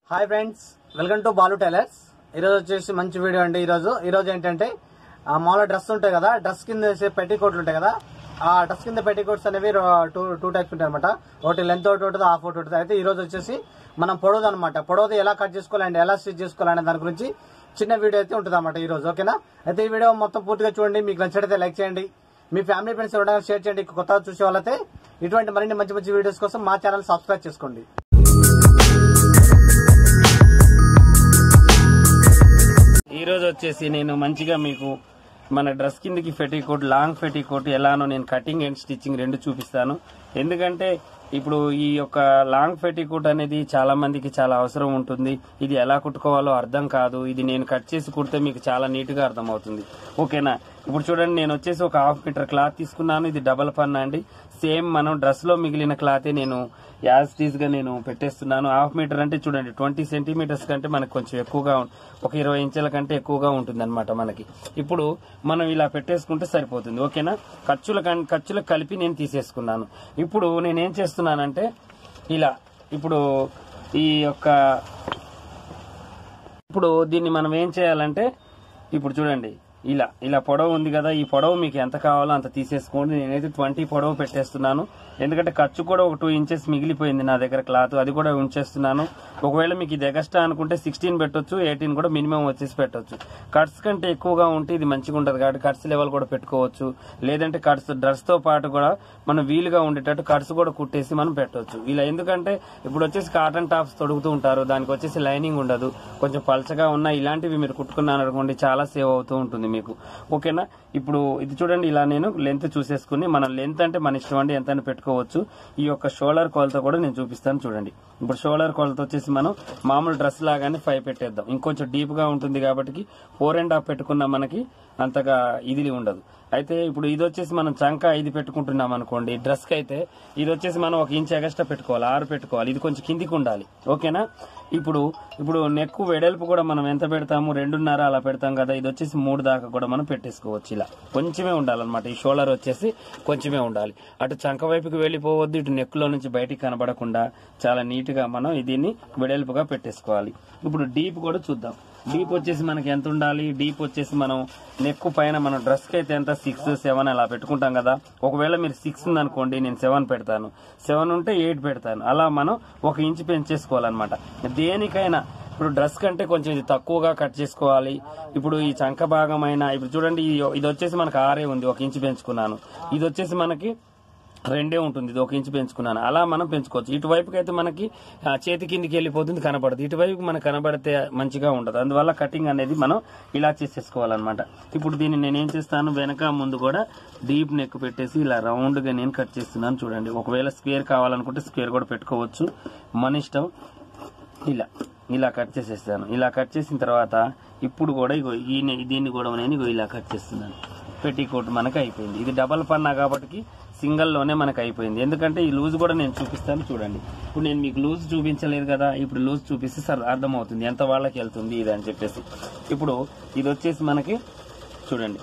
Hi friends welcome to Balu tailors ఈరోజు వచ్చేసి మంచి వీడియో అండి ఈరోజు ఈరోజు ఏంటంటే ఆ మామూలు డ్రెస్ ఉంటాయి కదా డ్రెస్ కింద వేసే పెట్టి కోట్లు ఉంటాయి కదా ఆ డ్రెస్ కింద పెట్టి కోట్స్ అనేవి రో- టూ టూ టైప్స్ ఉంటాయి అనమాట ఒకటి లెంత్ ఒకటి ఉంటుంది హాఫ్ ఒకటి ఉంటుంది అయితే ఈ రోజు వచ్చేసి మనం పొడవుది అనమాట పొడవుది ఎలా కట్ చేసుకోవాలండి ఎలా స్టిచ్ చేసుకోవాలనే దాని గురించి చిన్న వీడియో అయితే ఉంటుంది అనమాట ఈ రోజు ఓకేనా అయితే ఈ వీడియో మొత్తం పూర్తిగా చూడండి మీకు నచ్చినట్లయితే లైక్ చేయండి మీ ఫ్యామిలీ ఫ్రెండ్స్ ఎవరైనా షేర్ చేయండి కొత్తగా చూసే వాళ్ళైతే ఇటువంటి మరిన్ని మంచి మంచి వీడియోస్ కోసం మా ఛానల్ సబ్స్క్రైబ్ చేసుకోండి ఈ రోజు వచ్చేసి నేను మంచిగా మీకు మన డ్రెస్ కిందకి ఫెటికోట్ లాంగ్ ఫెటికోట్ ఎలానో నేను కటింగ్ అండ్ స్టిచ్చింగ్ రెండు చూపిస్తాను ఎందుకంటే ఇప్పుడు ఈ యొక్క లాంగ్ ఫెటికోట్ అనేది చాలా మందికి చాలా అవసరం ఉంటుంది ఇది ఎలా కుట్టుకోవాలో అర్థం కాదు ఇది నేను కట్ చేసి కుడితే మీకు చాలా నీట్ గా అర్థం అవుతుంది ఓకేనా ఇప్పుడు చూడండి నేను వచ్చేసి ఒక హాఫ్ మీటర్ క్లాత్ తీసుకున్నాను ఇది డబల్ పన్నా అండి సేమ్ మనం డ్రెస్ లో మిగిలిన క్లాతే నేను యాజ్ టీజ్ గా నేను పెట్టేస్తున్నాను హాఫ్ మీటర్ అంటే చూడండి ట్వంటీ సెంటీమీటర్స్ కంటే మనకు కొంచెం ఎక్కువగా ఉం- ఒక ఇరవై ఇంచుల కంటే ఎక్కువగా ఉంటుంది అనమాట మనకి ఇప్పుడు మనం ఇలా పెట్టేసుకుంటే సరిపోతుంది ఓకేనా ఖర్చుల కన్- ఖర్చులకు కలిపి నేను తీసేసుకున్నాను ఇప్పుడు నేనేం చేస్తున్నానంటే ఇలా ఇప్పుడు ఈ యొక్క ఇప్పుడు దీన్ని మనం ఏం చేయాలంటే ఇప్పుడు చూడండి ఇలా ఇలా పొడవు ఉంది కదా ఈ పొడవు మీకు ఎంత కావాలో అంత తీసేసుకోండి నేనైతే ట్వంటీ పొడవు పెట్టేస్తున్నాను ఎందుకంటే ఖర్చు కూడా ఒక టూ ఇంచెస్ మిగిలిపోయింది నా దగ్గర క్లాత్ అది కూడా ఉంచేస్తున్నాను ఒకవేళ మీకు ఇది ఎగస్ట్రా అనుకుంటే సిక్స్టీన్ పెట్టొచ్చు ఎయిటీన్ కూడా మినిమం వచ్చేసి పెట్టొచ్చు కట్స్ కంటే ఎక్కువగా ఉంటే ఇది మంచిగా ఉంటుంది కాబట్టి కట్స్ లెవెల్ కూడా పెట్టుకోవచ్చు లేదంటే కట్స్ డ్రెస్ తో పాటు కూడా మనం వీలుగా ఉండేటట్టు కట్స్ కూడా కుట్టేసి మనం పెట్టవచ్చు ఇలా ఎందుకంటే ఇప్పుడు వచ్చేసి కాటన్ టాప్స్ తొడుగుతూ ఉంటారు దానికి వచ్చేసి లైనింగ్ ఉండదు కొంచెం పలచగా ఉన్న ఇలాంటివి మీరు కుట్టుకున్నారు అనుకోండి చాలా సేవ్ అవుతూ ఉంటుంది మీకు ఓకేనా ఇప్పుడు ఇది చూడండి ఇలా నేను లెంత్ చూసేసుకుని మన లెంత్ అంటే మన ఇష్టం అండి ఎంత పెట్టుకోవచ్చు ఈ యొక్క షోల్డర్ కొలత కూడా నేను చూపిస్తాను చూడండి ఇప్పుడు షోల్డర్ కొలత వచ్చేసి మనం మామూలు డ్రెస్ లాగానే ఫైవ్ పెట్టేద్దాం ఇంకొంచెం డీప్ గా ఉంటుంది కాబట్టి ఫోర్ అండ్ హాఫ్ పెట్టుకున్న మనకి అంతగా ఇది ఉండదు అయితే ఇప్పుడు ఇది వచ్చేసి మనం చంక ఐదు పెట్టుకుంటున్నాం అనుకోండి డ్రెస్ కి అయితే ఇది వచ్చేసి మనం ఒక ఇంచ్ ఎగస్ట్రా పెట్టుకోవాలి ఆరు పెట్టుకోవాలి ఇది కొంచెం కిందికి ఉండాలి ఓకేనా ఇప్పుడు ఇప్పుడు నెక్ వెడల్పు కూడా మనం ఎంత పెడతాము రెండున్నర అలా పెడతాం కదా ఇది వచ్చేసి మూడు దాకా కూడా మనం పెట్టేసుకోవచ్చు ఇలా కొంచెమే ఉండాలన్నమాట ఈ షోల్డర్ వచ్చేసి కొంచెమే ఉండాలి అటు చంక వైపుకి వెళ్ళిపోవద్దు ఇటు నెక్ లో నుంచి బయటికి కనబడకుండా చాలా నీట్ గా మనం దీన్ని వెడల్పుగా పెట్టేసుకోవాలి ఇప్పుడు డీప్ కూడా చూద్దాం డీప్ వచ్చేసి మనకి ఎంత ఉండాలి డీప్ వచ్చేసి మనం నెక్ పైన మనం డ్రెస్ కి అయితే ఎంత సిక్స్ సెవెన్ అలా పెట్టుకుంటాం కదా ఒకవేళ మీరు సిక్స్ ఉందనుకోండి నేను సెవెన్ పెడతాను సెవెన్ ఉంటే ఎయిట్ పెడతాను అలా మనం ఒక ఇంచ్ పెంచేసుకోవాలన్నమాట దేనికైనా ఇప్పుడు డ్రెస్ కంటే కొంచెం ఇది తక్కువగా కట్ చేసుకోవాలి ఇప్పుడు ఈ చంక భాగమైన ఇప్పుడు చూడండి ఇది- ఇది వచ్చేసి మనకి ఆరే ఉంది ఒక ఇంచు పెంచుకున్నాను ఇది వచ్చేసి మనకి రెండే ఉంటుంది ఇది ఒక ఇంచు పెంచుకున్నాను అలా మనం పెంచుకోవచ్చు ఇటువైపుకి అయితే మనకి ఆ, చేతి కిందికి వెళ్ళిపోతుంది కనబడదు ఇటువైపు మనకు కనబడితే మంచిగా ఉండదు అందువల్ల కటింగ్ అనేది మనం ఇలా చేసేసుకోవాలన్నమాట ఇప్పుడు దీన్ని నేను ఏం చేస్తాను వెనక ముందు కూడా డీప్ నెక్ పెట్టేసి ఇలా రౌండ్ గా నేను కట్ చేస్తున్నాను చూడండి ఒకవేళ స్క్వేర్ కావాలనుకుంటే స్క్వేర్ కూడా పెట్టుకోవచ్చు మన ఇష్టం ఇలా ఇలా కట్ చేసేస్తాను ఇలా కట్ చేసిన తర్వాత ఇప్పుడు కూడా ఇగో ఈ దీన్ని కూడా నేను ఇగో ఇలా కట్ చేస్తున్నాను పెట్టికోట్ మనకు అయిపోయింది ఇది డబల్ పన్నా కాబట్టి సింగల్లోనే మనకు అయిపోయింది ఎందుకంటే ఈ లూజ్ కూడా నేను చూపిస్తాను చూడండి ఇప్పుడు నేను మీకు లూజ్ చూపించలేదు కదా ఇప్పుడు లూజ్ చూపిస్తే సార్ అర్థమవుతుంది ఎంత వాళ్ళకి వెళ్తుంది ఇది అని చెప్పేసి ఇప్పుడు ఇది వచ్చేసి మనకి చూడండి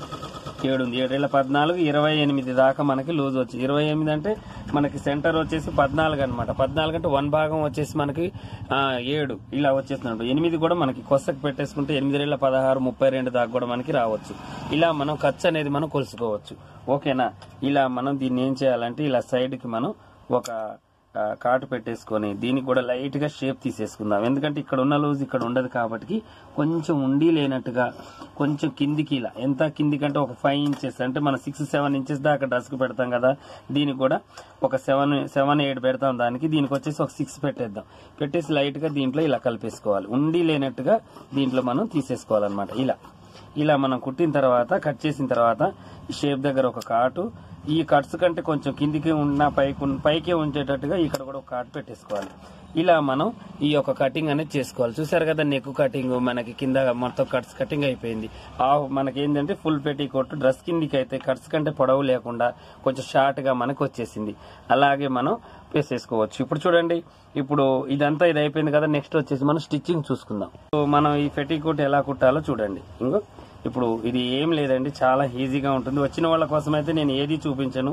ఏడు ఉంది ఏడేళ్ల పద్నాలుగు ఇరవై ఎనిమిది దాకా మనకి లూజ్ వచ్చి ఇరవై ఎనిమిది అంటే మనకి సెంటర్ వచ్చేసి పద్నాలుగు అనమాట పద్నాలుగు అంటే వన్ భాగం వచ్చేసి మనకి ఆ, ఏడు ఇలా వచ్చేస్తున్నాడు ఎనిమిది కూడా మనకి కొసకు పెట్టేసుకుంటే ఎనిమిది పదహారు ముప్పై రెండు దాకా కూడా మనకి రావచ్చు ఇలా మనం ఖర్చు అనేది మనం కొలుసుకోవచ్చు ఓకేనా ఇలా మనం దీన్ని ఏం చేయాలంటే ఇలా సైడ్ కి మనం ఒక ఆ, కాటు పెట్టేసుకొని దీనికి కూడా లైట్ గా షేప్ తీసేసుకుందాం ఎందుకంటే ఇక్కడ ఉన్న లూజ్ ఇక్కడ ఉండదు కాబట్టి కొంచెం ఉండి లేనట్టుగా కొంచెం కిందికి ఇలా ఎంత కిందికి అంటే ఒక ఫైవ్ ఇంచెస్ అంటే మనం సిక్స్ సెవెన్ ఇంచెస్ దాకా డ్రెస్ కి పెడతాం కదా దీనికి కూడా ఒక సెవెన్ సెవెన్ ఎయిట్ పెడతాం దానికి దీనికి వచ్చేసి ఒక సిక్స్ పెట్టేద్దాం పెట్టేసి లైట్ గా దీంట్లో ఇలా కలిపేసుకోవాలి ఉండి లేనట్టుగా దీంట్లో మనం తీసేసుకోవాలన్నమాట ఇలా ఇలా మనం కుట్టిన తర్వాత కట్ చేసిన తర్వాత ఈ షేప్ దగ్గర ఒక కాటు ఈ కట్స్ కంటే కొంచెం కిందికి ఉన్న పైకి ఉన్న- పైకే ఉంచేటట్టుగా ఇక్కడ కూడా ఒక కాటు పెట్టేసుకోవాలి ఇలా మనం ఈ యొక్క కటింగ్ అనేది చేసుకోవాలి చూసారు కదా నెక్ కటింగ్ మనకి కింద మొత్తం కట్స్ కటింగ్ అయిపోయింది ఆ మనకి ఏంటంటే ఫుల్ పెట్టి కొట్టు డ్రెస్ కిందికి అయితే కట్స్ కంటే పొడవు లేకుండా కొంచెం షార్ట్ గా మనకు వచ్చేసింది అలాగే మనం వేసేసుకోవచ్చు ఇప్పుడు చూడండి ఇప్పుడు ఇదంతా ఇది అయిపోయింది కదా నెక్స్ట్ వచ్చేసి మనం స్టిచ్చింగ్ చూసుకుందాం సో మనం ఈ పెటికోట్ ఎలా కుట్టాలో చూడండి ఇంకో ఇప్పుడు ఇది ఏం లేదండి చాలా ఈజీగా ఉంటుంది వచ్చిన వాళ్ళ కోసం అయితే నేను ఏది చూపించను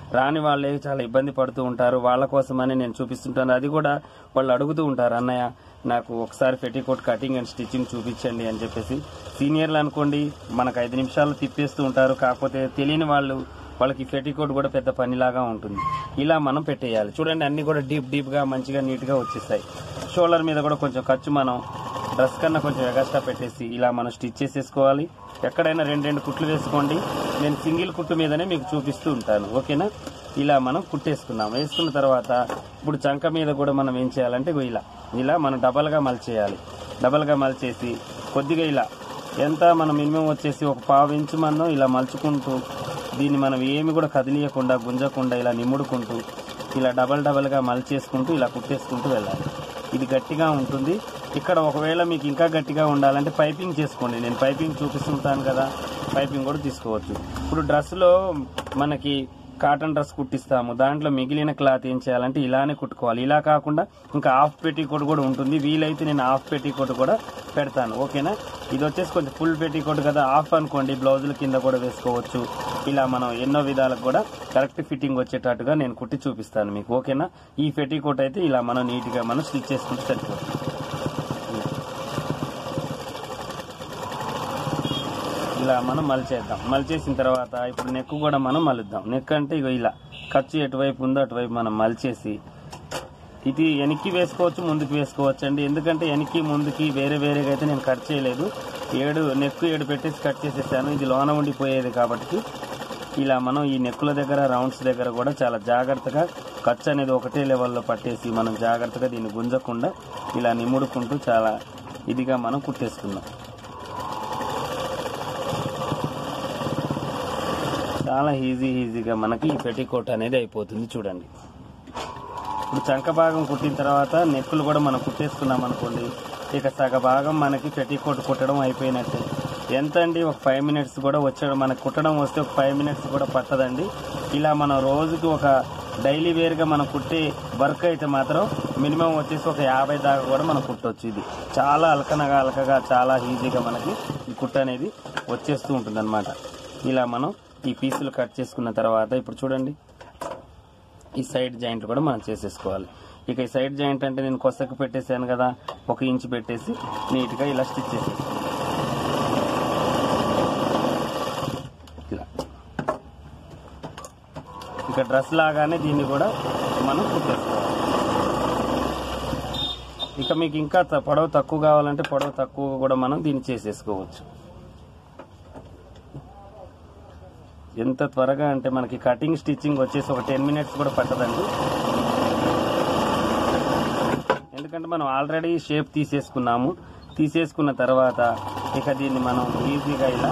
రాని వాళ్ళే చాలా ఇబ్బంది పడుతూ ఉంటారు వాళ్ళ కోసమని నేను చూపిస్తుంటాను అది కూడా వాళ్ళు అడుగుతూ ఉంటారు అన్నయ్య నాకు ఒకసారి పెట్టికోట్ కటింగ్ అండ్ స్టిచ్చింగ్ చూపించండి అని చెప్పేసి సీనియర్లు అనుకోండి మనకు ఐదు నిమిషాలు తిప్పేస్తూ ఉంటారు కాకపోతే తెలియని వాళ్ళు వాళ్ళకి పెట్టికోట్ కూడా పెద్ద పనిలాగా ఉంటుంది ఇలా మనం పెట్టేయాలి చూడండి అన్ని కూడా డీప్ డీప్గా మంచిగా నీట్గా వచ్చేస్తాయి షోల్డర్ మీద కూడా కొంచెం ఖర్చు మనం డ్రెస్ కన్నా కొంచెం ఎగస్ట్రా పెట్టేసి ఇలా మనం స్టిచ్ చేసేసుకోవాలి ఎక్కడైనా రెండు రెండు కుట్లు వేసుకోండి నేను సింగిల్ కుట్టు మీదనే మీకు చూపిస్తూ ఉంటాను ఓకేనా ఇలా మనం కుట్టేసుకున్నాం వేసుకున్న తర్వాత ఇప్పుడు చంక మీద కూడా మనం ఏం చేయాలంటే ఇగో ఇలా ఇలా మనం డబల్గా మలిచేయాలి డబల్గా మలిచేసి కొద్దిగా ఇలా ఎంత మనం మినిమం వచ్చేసి ఒక పావు ఇంచు మనం ఇలా మలుచుకుంటూ దీన్ని మనం ఏమి కూడా కదిలియకుండా గుంజకుండా ఇలా నిమ్ముడుకుంటూ ఇలా డబల్ డబల్గా మలిచేసుకుంటూ ఇలా కుట్టేసుకుంటూ వెళ్ళాలి ఇది గట్టిగా ఉంటుంది ఇక్కడ ఒకవేళ మీకు ఇంకా గట్టిగా ఉండాలంటే పైపింగ్ చేసుకోండి నేను పైపింగ్ చూపిస్తుంటాను కదా పైపింగ్ కూడా తీసుకోవచ్చు ఇప్పుడు డ్రెస్లో మనకి కాటన్ డ్రెస్ కుట్టిస్తాము దాంట్లో మిగిలిన క్లాత్ ఏం చేయాలంటే ఇలానే కుట్టుకోవాలి ఇలా కాకుండా ఇంకా హాఫ్ పెట్టికోట్ కూడా ఉంటుంది వీలైతే నేను హాఫ్ పెట్టికోట్ కూడా పెడతాను ఓకేనా ఇది వచ్చేసి కొంచెం ఫుల్ పెట్టికోట్ కదా హాఫ్ అనుకోండి బ్లౌజుల కింద కూడా వేసుకోవచ్చు ఇలా మనం ఎన్నో విధాలకు కూడా కరెక్ట్ ఫిట్టింగ్ వచ్చేటట్టుగా నేను కుట్టి చూపిస్తాను మీకు ఓకేనా ఈ పెట్టికోట్ అయితే ఇలా మనం నీట్గా మనం స్టిచ్ చేసుకుంటే సరిపోతుంది ఇలా మనం మలిచేద్దాం మలిచేసిన తర్వాత ఇప్పుడు నెక్ కూడా మనం మలుద్దాం నెక్ అంటే ఇగో ఇలా ఖర్చు ఎటువైపు ఉందో అటువైపు మనం మలిచేసి ఇది వెనక్కి వేసుకోవచ్చు ముందుకు వేసుకోవచ్చు అండి ఎందుకంటే వెనక్కి ముందుకి వేరే వేరేగా అయితే నేను కట్ చేయలేదు ఏడు నెక్ ఏడు పెట్టేసి కట్ చేసేసాను ఇది లోన ఉండిపోయేది కాబట్టి ఇలా మనం ఈ నెక్కుల దగ్గర రౌండ్స్ దగ్గర కూడా చాలా జాగ్రత్తగా ఖర్చు అనేది ఒకటే లెవెల్లో పట్టేసి మనం జాగ్రత్తగా దీన్ని గుంజకుండా ఇలా నిముడుకుంటూ చాలా ఇదిగా మనం కుట్టేసుకుందాం చాలా ఈజీ ఈజీగా మనకి ఈ పెట్టికోట్ అనేది అయిపోతుంది చూడండి ఇప్పుడు చంక భాగం కుట్టిన తర్వాత నెక్కులు కూడా మనం కుట్టేసుకున్నాం అనుకోండి ఇక సగ భాగం మనకి పెట్టికోట్ కుట్టడం అయిపోయినట్టే ఎంత అండి ఒక ఫైవ్ మినిట్స్ కూడా వచ్చాడు మనకు కుట్టడం వస్తే ఒక ఫైవ్ మినిట్స్ కూడా పట్టదండి ఇలా మనం రోజుకి ఒక డైలీ వేర్గా మనం కుట్టే వర్క్ అయితే మాత్రం మినిమం వచ్చేసి ఒక యాభై దాకా కూడా మనం కుట్టవచ్చు ఇది చాలా అలకనగా అలకగా చాలా ఈజీగా మనకి ఈ కుట్ట అనేది వచ్చేస్తూ ఉంటుంది ఇలా మనం ఈ పీసులు కట్ చేసుకున్న తర్వాత ఇప్పుడు చూడండి ఈ సైడ్ జాయింట్ కూడా మనం చేసేసుకోవాలి ఇక ఈ సైడ్ జాయింట్ అంటే నేను కొసకు పెట్టేసాను కదా ఒక ఇంచు పెట్టేసి నీట్గా ఇలా స్టిచ్ చేసేసుకోవాలి ఇలా ఇక డ్రెస్ లాగానే దీన్ని కూడా మనం కుట్టేసుకోవాలి ఇక మీకు ఇంకా త- పొడవు తక్కువ కావాలంటే పొడవు తక్కువ కూడా మనం దీన్ని చేసేసుకోవచ్చు ఎంత త్వరగా అంటే మనకి కటింగ్ స్టిచ్చింగ్ వచ్చేసి ఒక టెన్ మినిట్స్ కూడా పట్టదండి ఎందుకంటే మనం ఆల్రెడీ షేప్ తీసేసుకున్నాము తీసేసుకున్న తర్వాత ఇక దీన్ని మనం ఈజీగా ఇలా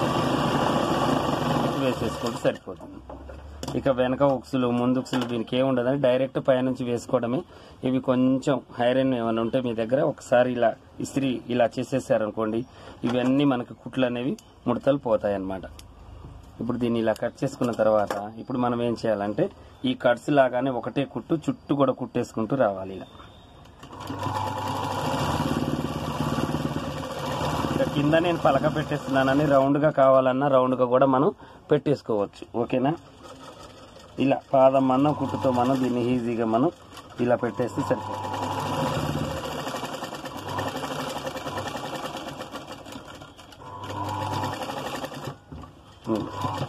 వేసేసుకుంటే సరిపోతుంది ఇక వెనక ఉక్సులు ముందు ఉక్సులు దీనికి ఏమి ఉండదని డైరెక్ట్ పైనుంచి వేసుకోవడమే ఇవి కొంచెం హైరన్ ఏమైనా ఉంటే మీ దగ్గర ఒకసారి ఇలా ఇస్త్రీ ఇలా చేసేసారనుకోండి ఇవన్నీ మనకి కుట్లు అనేవి ముడతలు పోతాయి అన్నమాట ఇప్పుడు దీన్ని ఇలా కట్ చేసుకున్న తర్వాత ఇప్పుడు మనం ఏం చేయాలంటే ఈ కట్స్ లాగానే ఒకటే కుట్టు చుట్టూ కూడా కుట్టేసుకుంటూ రావాలి ఇలా ఇక కింద నేను పలక పెట్టేస్తున్నానని రౌండ్గా కావాలన్నా రౌండ్గా కూడా మనం పెట్టేసుకోవచ్చు ఓకేనా ఇలా పాదం మనం కుట్టుతో మనం దీన్ని ఈజీగా మనం ఇలా పెట్టేస్తే సరిపోతుంది ఉమ్.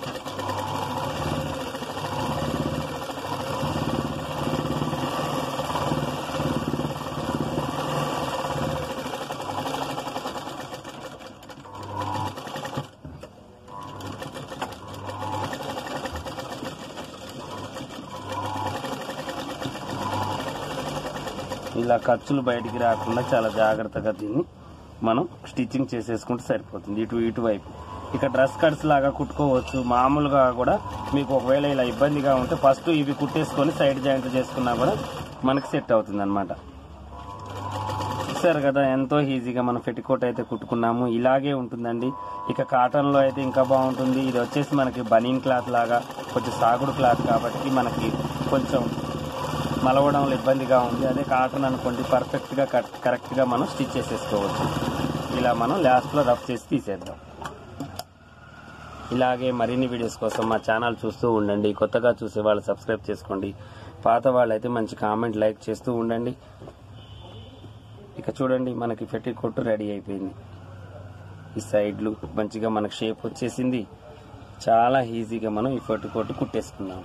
ఇలా ఖర్చులు బయటికి రాకుండా చాలా జాగ్రత్తగా దీన్ని మనం స్టిచ్చింగ్ చేసేసుకుంటే సరిపోతుంది ఇటు ఇటువైపు ఇక డ్రెస్ కట్స్ లాగా కుట్టుకోవచ్చు మామూలుగా కూడా మీకు ఒకవేళ ఇలా ఇబ్బందిగా ఉంటే ఫస్ట్ ఇవి కుట్టేసుకొని సైడ్ జాయింట్ చేసుకున్నా కూడా మనకి సెట్ అవుతుంది అనమాట చూసారు కదా ఎంతో ఈజీగా మనం పెట్టికోట్ అయితే కుట్టుకున్నాము ఇలాగే ఉంటుందండి ఇక కాటన్ లో అయితే ఇంకా బాగుంటుంది ఇది వచ్చేసి మనకి బనీన్ క్లాత్ లాగా కొంచెం సాగుడు క్లాత్ కాబట్టి మనకి కొంచెం మలవడంలో ఇబ్బందిగా ఉంది అదే కాటన్ అనుకోండి పర్ఫెక్ట్ గా కరెక్ట్ గా మనం స్టిచ్ చేసేసుకోవచ్చు ఇలా మనం లాస్ట్ లో రఫ్ చేసి తీసేద్దాం ఇలాగే మరిన్ని వీడియోస్ కోసం మా ఛానల్ చూస్తూ ఉండండి కొత్తగా చూసే వాళ్ళు సబ్స్క్రైబ్ చేసుకోండి పాత వాళ్ళైతే మంచి కామెంట్ లైక్ చేస్తూ ఉండండి ఇక చూడండి మనకి పెట్టి కొట్టు రెడీ అయిపోయింది ఈ సైడ్లు మంచిగా మనకు షేప్ వచ్చేసింది చాలా ఈజీగా మనం ఈ పెట్టి కొట్టు కుట్టేసుకున్నాం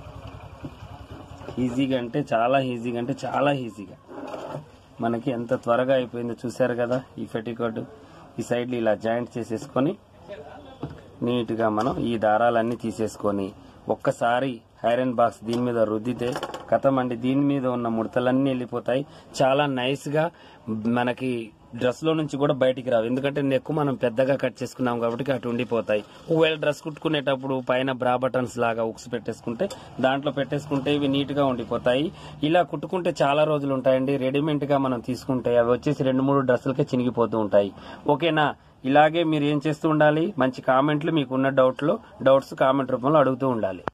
ఈజీగా అంటే చాలా ఈజీగా అంటే చాలా ఈజీగా మనకి ఎంత త్వరగా అయిపోయిందో చూసారు కదా ఈ ఫెటికోట్ ఈ సైడ్లు ఇలా జాయింట్ చేసేసుకొని నీట్గా మనం ఈ దారాలన్నీ తీసేసుకొని ఒక్కసారి ఐరన్ బాక్స్ దీని మీద రుద్దితే కథమండి దీని మీద ఉన్న ముడతలన్నీ వెళ్ళిపోతాయి చాలా నైస్గా మనకి డ్రెస్ లో నుంచి కూడా బయటికి రావు ఎందుకంటే నెక్ మనం పెద్దగా కట్ చేసుకున్నాం కాబట్టి అటు ఉండిపోతాయి ఒకవేళ డ్రెస్ కుట్టుకునేటప్పుడు పైన బ్రా బటన్స్ లాగా ఉక్స్ పెట్టేసుకుంటే దాంట్లో పెట్టేసుకుంటే ఇవి నీట్ గా ఉండిపోతాయి ఇలా కుట్టుకుంటే చాలా రోజులు ఉంటాయండి రెడీమేడ్ గా మనం తీసుకుంటే అవి వచ్చేసి రెండు మూడు డ్రెస్సులకే చినిగిపోతూ ఉంటాయి ఓకేనా ఇలాగే మీరు ఏం చేస్తూ ఉండాలి మంచి కామెంట్లు మీకు ఉన్న డౌట్లు డౌట్స్ కామెంట్ రూపంలో అడుగుతూ ఉండాలి